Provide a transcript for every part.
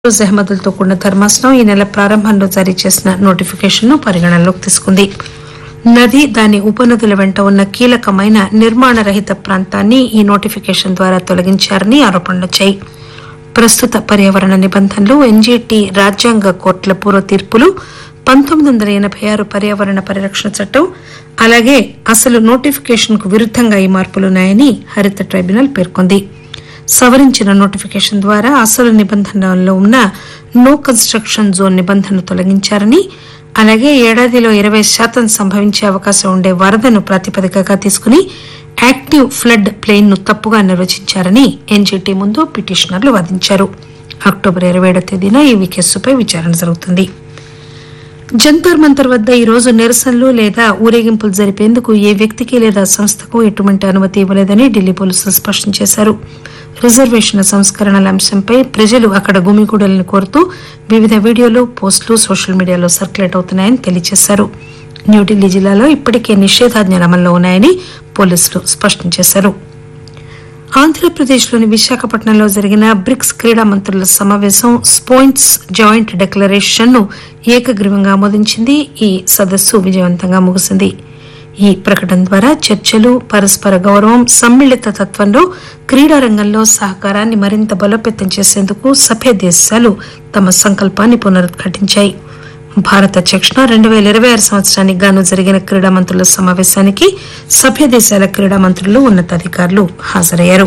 ఫిరోజ్ అహ్మద్లతో కూడిన ధర్మాసనం ఈ నెల ప్రారంభంలో జారీ చేసిన నోటిఫికేషన్ను పరిగణనలోకి తీసుకుంది నది దాని ఉపనదుల వెంట ఉన్న కీలకమైన నిర్మాణ రహిత ప్రాంతాన్ని ఈ నోటిఫికేషన్ ద్వారా తొలగించారని ఆరోపణలొచ్చాయి ప్రస్తుత పర్యావరణ నిబంధనలు ఎన్జీటీ రాజ్యాంగ కోర్టుల పూర్వ తీర్పులు పంతొమ్మిది వందల ఎనభై ఆరు పర్యావరణ పరిరక్షణ చట్టం అలాగే అసలు నోటిఫికేషన్ కు విరుద్దంగా ఈ మార్పులున్నాయని హరిత ట్రైబ్యునల్ పేర్కొంది సవరించిన నోటిఫికేషన్ ద్వారా అసలు నిబంధనల్లో ఉన్న నో కన్స్ట్రక్షన్ జోన్ నిబంధనను తొలగించారని అలాగే ఏడాదిలో ఇరవై శాతం సంభవించే అవకాశం ఉండే వరదను ప్రాతిపదికగా తీసుకుని యాక్టివ్ ఫ్లడ్ ప్లెయిన్ ను తప్పుగా నిర్వచించారని ఎన్జీటీ ముందు పిటిషనర్లు వాదించారు అక్టోబర్ ఇరవై ఏడో తేదీన ఈ కేసుపై విచారణ జరుగుతుంది జంతర్ మంతర్ వద్ద ఈ రోజు నిరసనలు లేదా ఊరేగింపులు జరిపేందుకు ఏ వ్యక్తికి లేదా సంస్థకు ఎటువంటి అనుమతి ఇవ్వలేదని ఢిల్లీ పోలీసులు స్పష్టం చేశారు రిజర్వేషన్ల సంస్కరణల అంశంపై ప్రజలు అక్కడ గుమిగూడాలని కోరుతూ వివిధ వీడియోలు పోస్టులు సోషల్ మీడియాలో సర్క్యులేట్ అవుతున్నాయని తెలియజేశారు న్యూఢిల్లీ జిల్లాలో ఇప్పటికే నిషేధాజ్ఞలు అమల్లో ఉన్నాయని పోలీసులు స్పష్టం చేశారు ఆంధ్రప్రదేశ్లోని విశాఖపట్నంలో జరిగిన బ్రిక్స్ క్రీడా మంత్రుల సమావేశం స్పోయింట్స్ జాయింట్ డిక్లరేషన్ ను ఏకగ్రీవంగా ఆమోదించింది ఈ సదస్సు విజయవంతంగా ముగిసింది ఈ ప్రకటన ద్వారా చర్చలు పరస్పర గౌరవం సమ్మిళిత తత్వంలో క్రీడా రంగంలో సహకారాన్ని మరింత బలోపేతం చేసేందుకు సభ్య దేశాలు తమ సంకల్పాన్ని పునరుద్ఘాటించాయి భారత అధ్యక్షున రెండు పేల ఇరవై ఆరు సంవత్సరానికి గాను జరిగిన క్రీడా మంత్రుల సమావేశానికి సభ్య దేశాల క్రీడా మంత్రులు ఉన్నతాధికారులు హాజరయ్యారు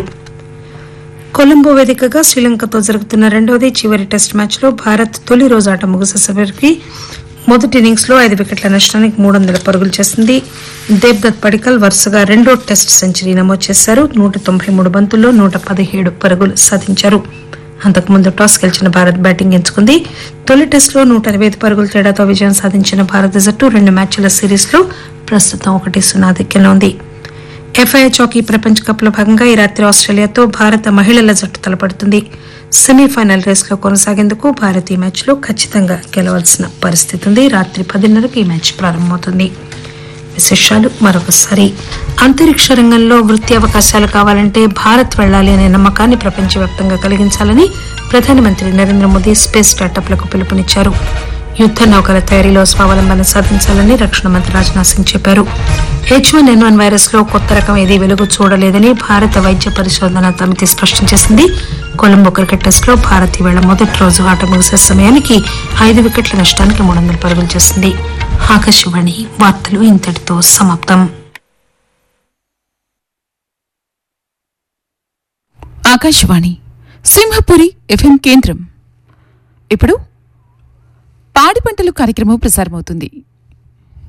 కొలంబో వేదికగా శ్రీలంకతో జరుగుతున్న రెండవది చివరి టెస్ట్ మ్యాచ్ లో భారత్ తొలి రోజు ఆట ముగిసేసరికి మొదటి ఇన్నింగ్స్ లో ఐదు వికెట్ల నష్టానికి మూడు వందల పరుగులు చేసింది దేబ్దత్ పడికల్ వరుసగా రెండో టెస్ట్ సెంచరీ నమోదు చేశారు నూట తొంభై మూడు బంతుల్లో నూట పదిహేడు పరుగులు సాధించారు అంతకుముందు టాస్ గెలిచిన భారత్ బ్యాటింగ్ ఎంచుకుంది తొలి టెస్టులో నూట అరవై ఐదు పరుగుల తేడాతో విజయం సాధించిన భారత జట్టు రెండు మ్యాచ్ల సిరీస్ లో ప్రస్తుతం ఒకటి సున్నా ఆధిక్యంలో ఉంది ఎఫ్ఐహెచ్ హాకీ ప్రపంచ కప్ లో భాగంగా ఈ రాత్రి ఆస్ట్రేలియాతో భారత మహిళల జట్టు తలపడుతుంది సెమీఫైనల్ రేస్ లో కొనసాగేందుకు భారత్ ఈ మ్యాచ్ లో ఖచ్చితంగా గెలవాల్సిన పరిస్థితి ఉంది రాత్రి పదిన్నరకు ఈ మ్యాచ్ ప్రారంభమవుతుంది విశేషాలు మరొకసారి అంతరిక్ష రంగంలో వృత్తి అవకాశాలు కావాలంటే భారత్ వెళ్లాలి అనే నమ్మకాన్ని ప్రపంచవ్యాప్తంగా కలిగించాలని ప్రధానమంత్రి నరేంద్ర మోదీ స్పేస్ స్టార్టప్లకు పిలుపునిచ్చారు యుద్ద నౌకల తయారీలో స్వావలంబన సాధించాలని రక్షణ మంత్రి రాజ్నాథ్ సింగ్ చెప్పారు H one N one virus లో కొత్త రకం ఏదీ వెలుగు చూడలేదని భారత వైద్య పరిశోధన సమితి స్పష్టం చేసింది కొలంబో క్రికెట్ టెస్ట్ లో భారత్ ఈవేళ మొదటి రోజు ఆట ముగిసే సమయానికి ఐదు వికెట్ల నష్టానికి మూడు వందల పరుగులు చేసింది ఆకాశవాణి వార్తలు ఇంతటితో సమాప్తం ఆకాశవాణి సింహపురి ఎఫ్ఎం కేంద్రం ఇప్పుడు పాడి పంటలు కార్యక్రమం ప్రసారమవుతుంది